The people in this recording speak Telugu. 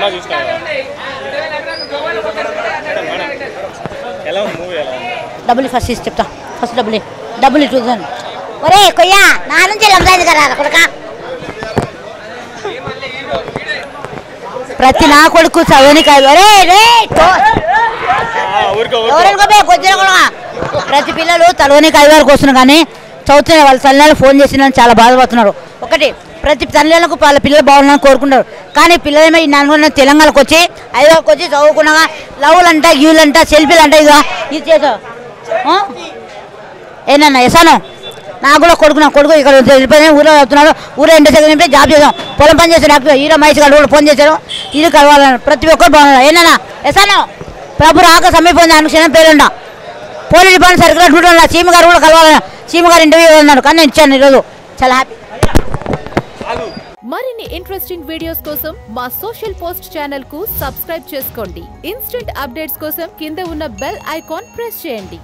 సినిమా చూసినా ఎలా ఉంది మూవీ ఎలా ఉంది డబ్బులు ఫస్ట్ ఇచ్చి చెప్తా ఫస్ట్ డబ్బులు ఇ. డబ్బులు టూ థౌసండ్ ఒరే కొయ్యా నా నుంచి లంబాయింది కదా కొడుక ప్రతి నా కొడుకు చదువునికి ఒరే రే తో- ఆ, ఊరుకో ఊరుకో ఎవరైనా పోయి కొద్దిగా కూడా ప్రతి పిల్లలు తలవనికి ఐదు వస్తున్నారు కానీ చదువుతున్న వాళ్ళ తల్లిదండ్రులు ఫోన్ చేసిన చాలా బాధపడుతున్నారు ఒకటి ప్రతి తల్లిదండ్రులకు వాళ్ళ పిల్లలు బాగుండాలని కోరుకుంటారు కానీ పిల్లలేమో ఈ నలుగురు తెలంగాణకు వచ్చి ఐదుకి వచ్చి చదువుకున్నాగా లవ్లు అంట గీవులు అంట సెల్ఫీలు అంట ఇక ఇది చేసావు ఆ? ఏనన్నా ఎసాను నాకు కూడా కొడుకు నా కొడుకు ఇక్కడ వెళ్ళిపోయిన ఊళ్ళో చదువుతున్నాడు ఊళ్ళో ఇంటి దగ్గర నింపి జాబ్ చేసాం పొలం పని చేశాడు డాక్టర్ హీరో మహేష్ గారు కూడా ఫోన్ చేశారు ఇది కలవాలని ప్రతి ఒక్కరు బాగున్నారు ఏనన్నా ఎసాను ప్రభు రాక సమీపం అనుక్షణం పేరుండ police department circle duty CM గారు కూడా కలవాలని సీఎం గారు ఇంటర్వ్యూ అన్నాడు కానీ నేను ఇచ్చాను ఈరోజు చాలా హ్యాపీ మరిన్ని ఇంట్రెస్టింగ్ వీడియోస్ కోసం మా సోషల్ పోస్ట్ ఛానల్ కు సబ్స్క్రైబ్ చేసుకోండి ఇన్స్టెంట్ అప్డేట్స్ కోసం కింద ఉన్న బెల్ ఐకాన్ ప్రెస్ చేయండి